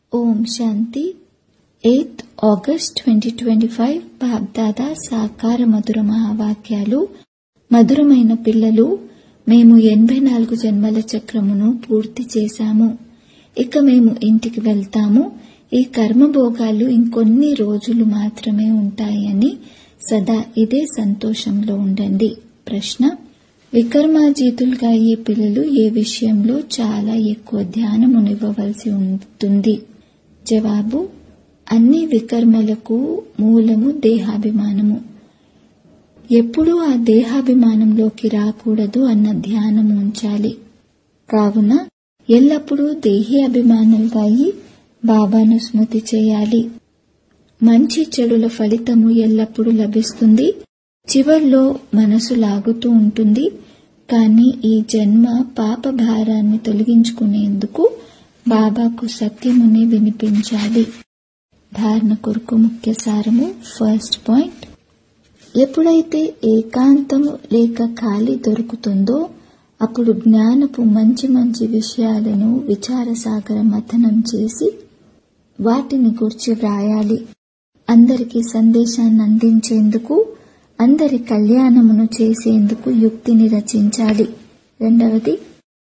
ఓం శాంతి eighth August twenty twenty five Bapdada సాకార మధుర మహావాక్యాలు మధురమైన పిల్లలు మేము ఎనభై నాలుగు జన్మల చక్రమును పూర్తి చేశాము ఇక మేము ఇంటికి వెళ్తాము ఈ కర్మభోగాలు ఇంకొన్ని రోజులు మాత్రమే ఉంటాయని సదా ఇదే సంతోషంలో ఉండండి ప్రశ్న వికర్మాజీతులుగా అయ్యే పిల్లలు ఏ విషయంలో చాలా ఎక్కువ ధ్యానమునివ్వవలసి ఉంటుంది జవాబు అన్ని వికర్మలకు మూలము దేహాభిమానము ఎప్పుడూ ఆ దేహాభిమానంలోకి రాకూడదు అన్న ధ్యానము ఉంచాలి కావున ఎల్లప్పుడూ దేహి అభిమానులుగా అయి బాబాను స్మృతి చేయాలి మంచి చెడుల ఫలితము ఎల్లప్పుడూ లభిస్తుంది చివర్లో మనసు లాగుతూ ఉంటుంది కానీ ఈ జన్మ పాప భారాన్ని తొలగించుకునేందుకు బాబాకు సత్యముని వినిపించాలి ధారణ కొరకు ముఖ్య సారము ఫస్ట్ పాయింట్ ఎప్పుడైతే ఏకాంతము లేక ఖాళీ దొరుకుతుందో అప్పుడు జ్ఞానపు మంచి మంచి విషయాలను విచారసాగర మథనం చేసి వాటిని గుర్చి వ్రాయాలి అందరికీ సందేశాన్ని అందించేందుకు అందరి కళ్యాణమును చేసేందుకు యుక్తిని రచించాలి రెండవది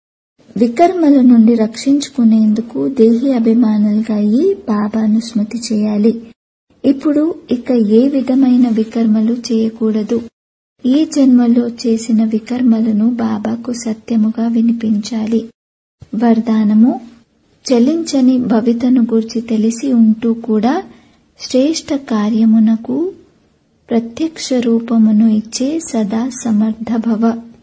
వికర్మల నుండి రక్షించుకునేందుకు దేహి అభిమానులుగా అయి బాబాను స్మృతి చేయాలి ఇప్పుడు ఇక ఏ విధమైన వికర్మలు చేయకూడదు ఈ జన్మలో చేసిన వికర్మలను బాబాకు సత్యముగా వినిపించాలి వరదానము చలించని భవితను గురించి తెలిసి ఉంటూ కూడా శ్రేష్ట కార్యమునకు ప్రత్యక్ష రూపమును ఇచ్చే సదా సమర్థభవ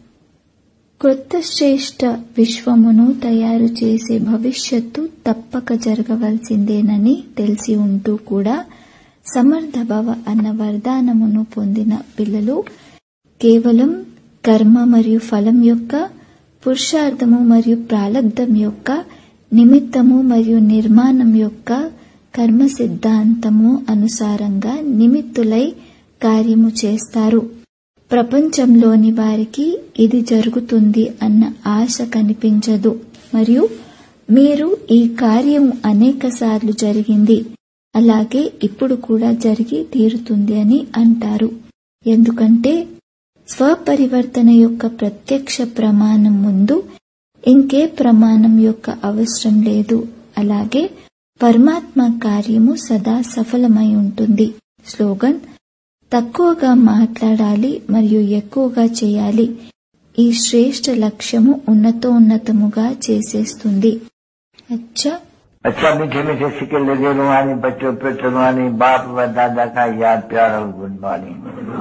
క్రొత్త శ్రేష్ట విశ్వమును తయారు చేసే భవిష్యత్తు తప్పక జరగవలసిందేనని తెలిసి ఉంటూ కూడా సమర్థభవ అన్న వరదానమును పొందిన పిల్లలు కేవలం కర్మ మరియు ఫలం యొక్క పురుషార్థము మరియు ప్రాలబ్ధం యొక్క నిమిత్తము మరియు నిర్మాణం యొక్క కర్మ సిద్ధాంతము అనుసారంగా నిమిత్తులై కార్యము చేస్తారు ప్రపంచంలోని వారికి ఇది జరుగుతుంది అన్న ఆశ కనిపించదు మరియు మీరు ఈ కార్యం అనేక సార్లు జరిగింది అలాగే ఇప్పుడు కూడా జరిగి తీరుతుంది అని అంటారు ఎందుకంటే స్వపరివర్తన యొక్క ప్రత్యక్ష ప్రమాణం ముందు ఇంకే ప్రమాణం యొక్క అవసరం లేదు అలాగే పరమాత్మ కార్యము సదా సఫలమై ఉంటుంది స్లోగన్ తక్కువగా మాట్లాడాలి మరియు ఎక్కువగా చేయాలి ఈ శ్రేష్ట లక్ష్యము ఉన్నతోన్నతముగా చేసేస్తుంది అచ్చా अच्छा मीठे मीठे सिक्के लगे रुहानी बच्चों पे रुहानी बाप व दादा का याद प्यार और गुड मॉर्निंग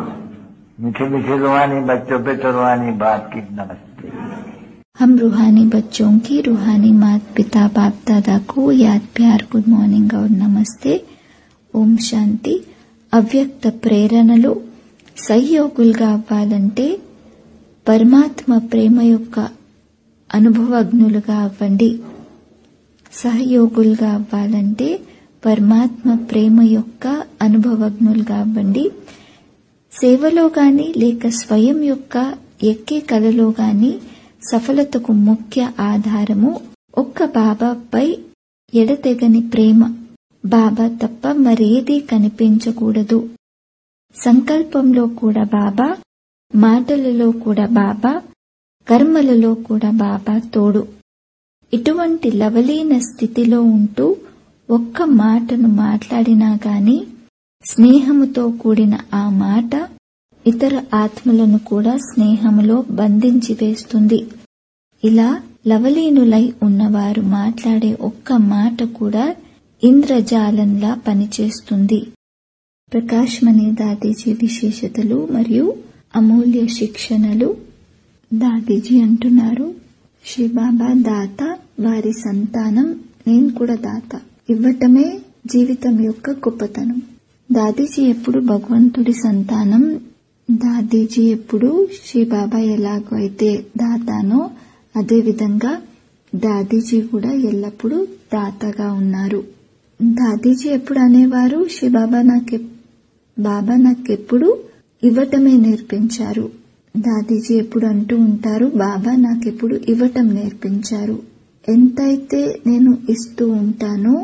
मीठे मीठे रुहानी बच्चों पे रुहानी बाप की नमस्ते हम रूहानी बच्चों की रूहानी माता पिता बाप दादा को याद प्यार గుడ్ మార్నింగ్ और నమస్తే ఓం శాంతి అవ్యక్త ప్రేరణలు సహయోగులుగా అవ్వాలంటే పరమాత్మ ప్రేమ యొక్క అనుభవజ్ఞులుగా అవ్వండి సహయోగులుగా అవ్వాలంటే పరమాత్మ ప్రేమ యొక్క అనుభవజ్ఞులుగా అవ్వండి సేవలో గాని లేక స్వయం యొక్క ఎక్కే కలలో గాని సఫలతకు ముఖ్య ఆధారము ఒక్క బాబాపై ఎడతెగని ప్రేమ బాబా తప్ప మరేదీ కనిపించకూడదు సంకల్పంలో కూడా బాబా మాటలలో కూడా బాబా కర్మలలో కూడా బాబా తోడు ఇటువంటి లవలీన స్థితిలో ఉంటూ ఒక్క మాటను మాట్లాడినా గాని స్నేహముతో కూడిన ఆ మాట ఇతర ఆత్మలను కూడా స్నేహములో బంధించి వేస్తుంది ఇలా లవలీనులై ఉన్నవారు మాట్లాడే ఒక్క మాట కూడా ఇంద్రజాలంలా పనిచేస్తుంది ప్రకాశ్మణి దాదీజీ విశేషతలు మరియు అమూల్య శిక్షణలు దాదీజీ అంటున్నారు శివబాబా దాత వారి సంతానం నేను కూడా దాత ఇవ్వటమే జీవితం యొక్క గొప్పతనం దాదీజీ ఎప్పుడు భగవంతుడి సంతానం దాదీజీ ఎప్పుడు శివబాబా ఎలాగో అయితే దాతానో అదే విధంగా దాదీజీ కూడా ఎల్లప్పుడూ దాతగా ఉన్నారు దాదీజీ ఎప్పుడు అనేవారు శివబాబా నాకె బాబా నాకెప్పుడు ఇవ్వటమే నేర్పించారు దాదీజీ ఎప్పుడు అంటూ ఉంటారు బాబా నాకెప్పుడు ఇవ్వటం నేర్పించారు ఎంతైతే నేను ఇస్తూ ఉంటానో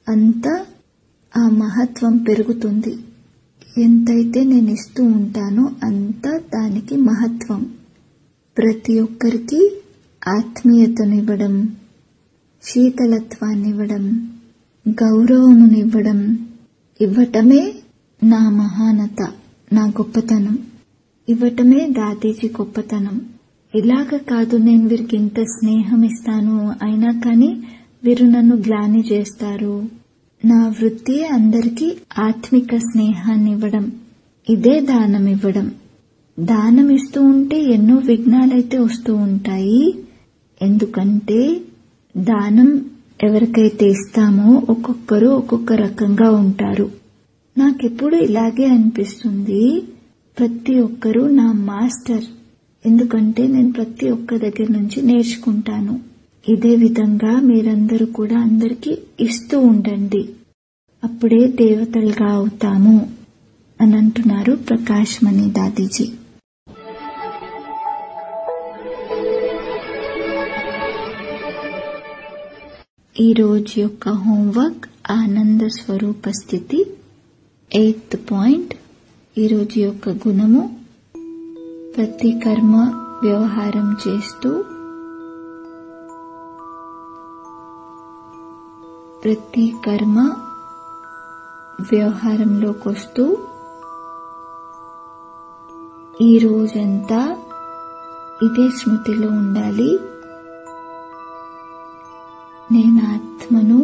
అంత ఆ మహత్వం పెరుగుతుంది ఎంతైతే నేను ఇస్తూ ఉంటానో అంత దానికి మహత్వం ప్రతి ఒక్కరికి ఆత్మీయతనివ్వడం శీతలత్వాన్నివ్వడం గౌరవమునివ్వడం ఇవ్వటమే నా మహానత నా గొప్పతనం ఇవ్వటమే దాదీజీ గొప్పతనం ఇలాగ కాదు నేను వీరికి ఇంత స్నేహం ఇస్తాను అయినా కానీ వీరు నన్ను గ్లాని చేస్తారు నా వృత్తి అందరికీ ఆత్మిక స్నేహాన్ని ఇవ్వడం ఇదే దానం ఇవ్వడం దానం ఇస్తూ ఉంటే ఎన్నో విఘ్నాలైతే వస్తూ ఉంటాయి ఎందుకంటే దానం ఎవరికైతే ఇస్తామో ఒక్కొక్కరు ఒక్కొక్క రకంగా ఉంటారు నాకెప్పుడు ఇలాగే అనిపిస్తుంది ప్రతి ఒక్కరూ నా మాస్టర్ ఎందుకంటే నేను ప్రతి ఒక్క దగ్గర నుంచి నేర్చుకుంటాను ఇదే విధంగా మీరందరూ కూడా అందరికీ ఇస్తూ ఉండండి అప్పుడే దేవతలుగా అవుతాము అని అంటున్నారు ప్రకాష్ మణి దాదీజీ ఈ రోజు యొక్క హోంవర్క్ ఆనంద స్వరూప స్థితి ఎయిత్ పాయింట్ ఈరోజు యొక్క గుణము ప్రతి కర్మ వ్యవహారం చేస్తూ ప్రతి కర్మ వ్యవహారంలోకి వస్తూ ఈ రోజంతా ఇదే స్మృతిలో ఉండాలి నేను ఆత్మను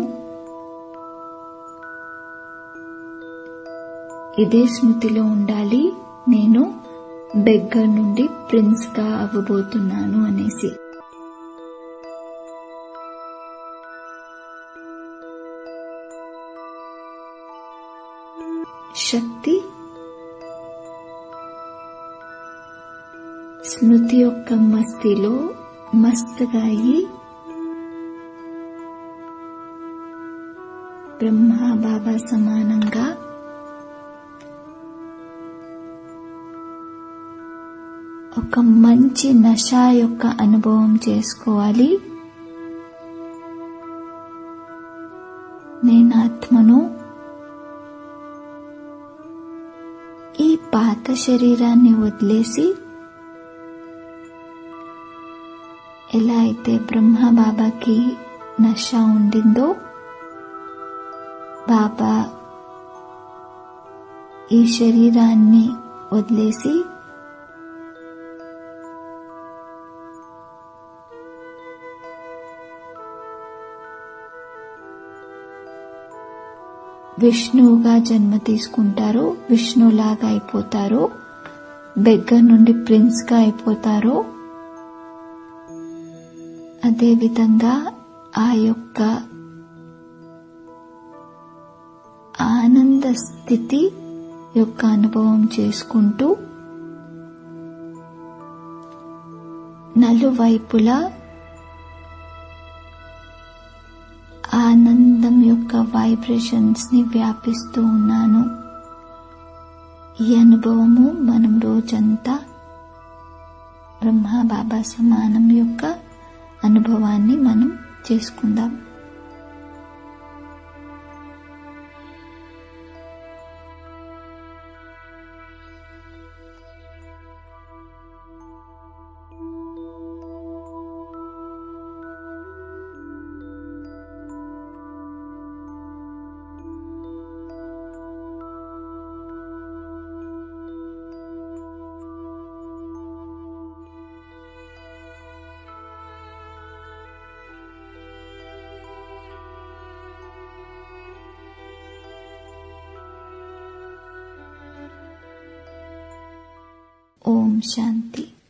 ఇదే స్మృతిలో ఉండాలి నేను బెగ్గర్ నుండి ప్రిన్స్ గా అవ్వబోతున్నాను అనేసి శక్తి స్మృతి యొక్క మస్తిలో మస్తుగా అయి బ్రహ్మ బాబా సమానంగా ఒక మంచి నష యొక్క అనుభవం చేసుకోవాలి నేను ఆత్మను ఈ పాత శరీరాన్ని వదిలేసి ఎలా అయితే బ్రహ్మ బాబాకి నష ఉండిందో బాబా ఈ శరీరాన్ని వదిలేసి విష్ణువుగా జన్మ తీసుకుంటారో విష్ణులాగా అయిపోతారో బెగ్గర్ నుండి ప్రిన్స్ గా అయిపోతారో అదేవిధంగా ఆ యొక్క ఆనంద స్థితి యొక్క అనుభవం చేసుకుంటూ నలువైపులా ఆనందం యొక్క వైబ్రేషన్స్ ని వ్యాపిస్తూ ఉన్నాను ఈ అనుభవము మనం రోజంతా బ్రహ్మ బాబా సమానం యొక్క అనుభవాన్ని మనం చేసుకుందాం ఓం శాంతి